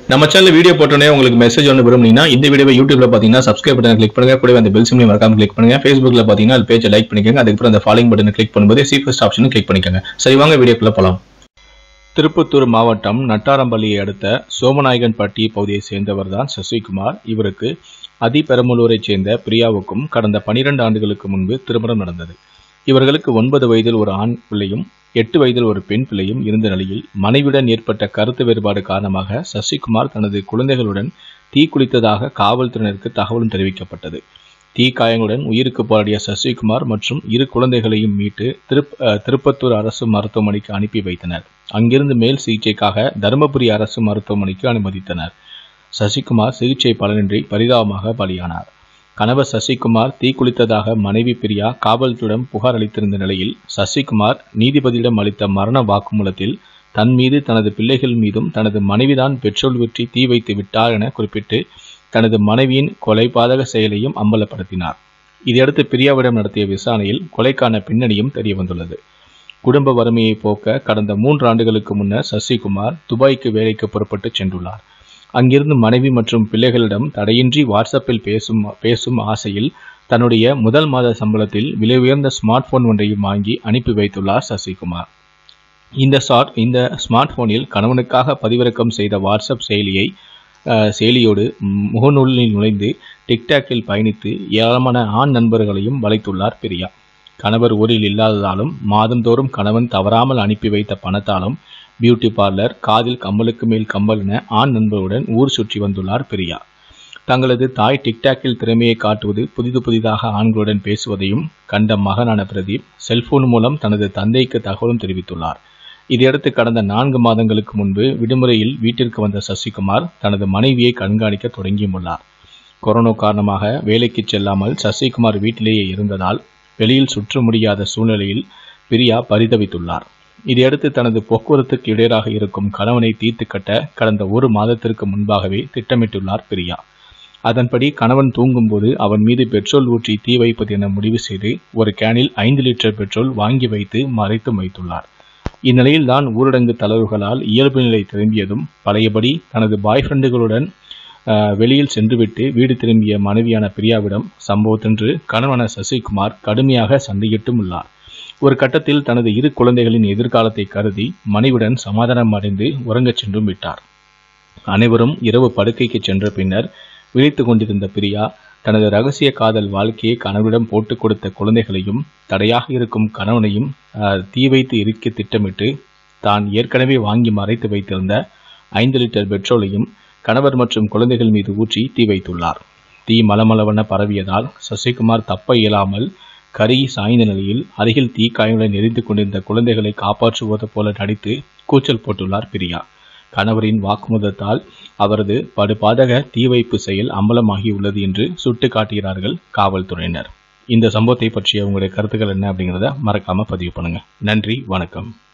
நம்ம channel video போட்டோன்னே உங்களுக்கு மெசேஜ் ஒன்று விரும்புனீங்கன்னா இந்த வீடியோவை யூடியூப்ல பார்த்தீங்கன்னா சப்ஸ்கிரைப் பட்டன் கிளிக் பண்ணுங்க கூடவே அந்த பெல் சிம்லையும் மறக்காம கிளிக் பண்ணுங்க ஃபேஸ்புக்ல பார்த்தீங்கன்னா அது பேஜை லைக் பண்ணிக்கோங்க அதுக்கப்புறம் அந்த ஃபாலோயிங் பட்டனை கிளிக் பண்ணும்போது சி ஃபர்ஸ்ட் ஆப்ஷனும் கிளிக் பண்ணிக்கோங்க சரி வாங்க வீடியோக்குள்ள போலாம் திருப்பத்தூர் மாவட்டம் நட்டாரம்பள்ளியை அடுத்த சோமநாயகன்பட்டி பகுதியை சேர்ந்தவர் தான் சசிகுமார் இவருக்கு அதிபெரம்பலூரைச் சேர்ந்த பிரியாவுக்கும் கடந்த 12 ஆண்டுகளுக்கு முன்பு திருமணம் நடந்தது இவர்களுக்கு ஒன்பது வயதில் ஒரு ஆண் பிள்ளையும் எட்டு வயதில் ஒரு பெண் பிள்ளையும் இருந்த நிலையில் மனைவியுடன் ஏற்பட்ட கருத்து வேறுபாடு காரணமாக சசிகுமார் தனது குழந்தைகளுடன் தீ குளித்ததாக காவல்துறையினருக்கு தகவலும் தெரிவிக்கப்பட்டது தீ காயங்களுடன் உயிருக்கு போராடிய சசிகுமார் மற்றும் இரு குழந்தைகளையும் மீட்டு திருப் அஹ், திருப்பத்தூர் அரசு மருத்துவமனைக்கு அனுப்பி வைத்தனர் அங்கிருந்து மேல் சிகிச்சைக்காக தருமபுரி அரசு மருத்துவமனைக்கு அனுமதித்தனர் சசிகுமார் சிகிச்சை பலனின்றி பரிதாபமாக பலியானார் கணவர் சசிகுமார் தீக்குளித்ததாக மனைவி பிரியா காவல்துறையிடம் புகார் அளித்திருந்த நிலையில் சசிகுமார் நீதிபதியிடம் அளித்த மரண வாக்குமூலத்தில் தன் மீது தனது பிள்ளைகள் மீதும் தனது மனைவிதான் பெட்ரோல் ஊற்றி தீ வைத்து விட்டார் என குறிப்பிட்டு தனது மனைவியின் கொலைபாதக செயலையும் அம்பலப்படுத்தினார் இதையடுத்து பிரியாவிடம் நடத்திய விசாரணையில் கொலைக்கான பின்னணியும் தெரியவந்துள்ளது குடும்ப வறுமையை போக்க கடந்த மூன்று ஆண்டுகளுக்கு முன்னர் சசிகுமார் துபாய்க்கு வேலைக்கு புறப்பட்டு சென்றுள்ளார் அங்கிருந்து மனைவி மற்றும் பிள்ளைகளிடம் தடையின்றி வாட்ஸ்அப்பில் பேசும் பேசும் ஆசையில் தன்னுடைய முதல் மாத சம்பளத்தில் விலை உயர்ந்த ஸ்மார்ட் போன் ஒன்றையும் வாங்கி அனுப்பி வைத்துள்ளார் சசிகுமார் இந்த ஷாட் இந்த ஸ்மார்ட் போனில் கணவனுக்காக பதிவிறக்கம் செய்த வாட்ஸ்அப் செயலியை அஹ், செயலியோடு ம், முகநூலில் நுழைந்து டிக்டாக்கில் பயணித்து ஏராளமான ஆண் நண்பர்களையும் வளைத்துள்ளார் பிரியா கணவர் ஊரில் இல்லாததாலும் மாதந்தோறும் கணவன் தவறாமல் அனுப்பி வைத்த பணத்தாலும் பியூட்டி பார்லர் காதில் கம்மலுக்கு மேல் கம்மல் என ஆண் நண்பருடன் ஊர் சுற்றி வந்துள்ளார் பிரியா தங்களது தாய் டிக்டாக்கில் திறமையை காட்டுவது புதிது புதிதாக ஆண்களுடன் பேசுவதையும் கண்ட மகனான பிரதீப் செல்போன் மூலம் தனது தந்தைக்கு தகவலும் தெரிவித்துள்ளார் இதையடுத்து கடந்த நான்கு மாதங்களுக்கு முன்பு விடுமுறையில் வீட்டிற்கு வந்த சசிகுமார் தனது மனைவியை கண்காணிக்க தொடங்கியுள்ளார் கொரோனா காரணமாக வேலைக்கு செல்லாமல் சசிகுமார் வீட்டிலேயே இருந்ததால் வெளியில் சுற்ற முடியாத சூழ்நிலையில் பிரியா பரிதவித்துள்ளார் இதையடுத்து தனது போக்குவரத்துக்கு இடையராக இருக்கும் கணவனை தீர்த்து கட்ட கடந்த ஒரு மாதத்திற்கு முன்பாகவே திட்டமிட்டுள்ளார் பிரியா அதன்படி கணவன் தூங்கும்போது அவன் மீது பெட்ரோல் ஊற்றி தீ வைப்பது என முடிவு செய்து ஒரு கேனில் ஐந்து லிட்டர் பெட்ரோல் வாங்கி வைத்து மறைத்து வைத்துள்ளார் இந்நிலையில் தான் ஊரடங்கு தளர்வுகளால் இயல்பு நிலை திரும்பியதும் பழையபடி தனது பாய் ஃப்ரெண்டுகளுடன் வெளியில் சென்றுவிட்டு வீடு திரும்பிய மனைவியான பிரியாவிடம் சம்பவத்தன்று கணவன சசிகுமார் கடுமையாக சண்டையிட்டும் உள்ளார் ஒரு கட்டத்தில் தனது இரு குழந்தைகளின் எதிர்காலத்தை கருதி மனைவியுடன் சமாதானம் அடைந்து உறங்கச் சென்றும் விட்டார் அனைவரும் இரவு படுக்கைக்கு சென்ற பின்னர் விழித்துக் கொண்டிருந்த பிரியா தனது ரகசிய காதல் வாழ்க்கையை கணவனிடம் போட்டுக் கொடுத்த குழந்தைகளையும் தடையாக இருக்கும் கணவனையும் ஆஹ், தீ வைத்து எரிக்க திட்டமிட்டு தான் ஏற்கனவே வாங்கி மறைத்து வைத்திருந்த ஐந்து லிட்டர் பெட்ரோலையும் கணவர் மற்றும் குழந்தைகள் மீது ஊற்றி தீ வைத்துள்ளார் தீ மலமளவென பரவியதால் சசிகுமார் தப்ப இயலாமல் கருகி சாய்ந்த நிலையில் அருகில் தீக்காயங்களுடன் எரிந்து கொண்டிருந்த குழந்தைகளை காப்பாற்றுவது போல நடித்து கூச்சல் போட்டுள்ளார் பிரியா கணவரின் வாக்குமூலத்தால் அவரது படுபாதக தீ வைப்பு செயல் அம்பலமாகியுள்ளது என்று சுட்டிக்காட்டுகிறார்கள் காவல்துறையினர் இந்த சம்பவத்தை பற்றிய உங்களுடைய கருத்துக்கள் என்ன அப்படிங்கிறத மறக்காம பதிவு பண்ணுங்க நன்றி வணக்கம்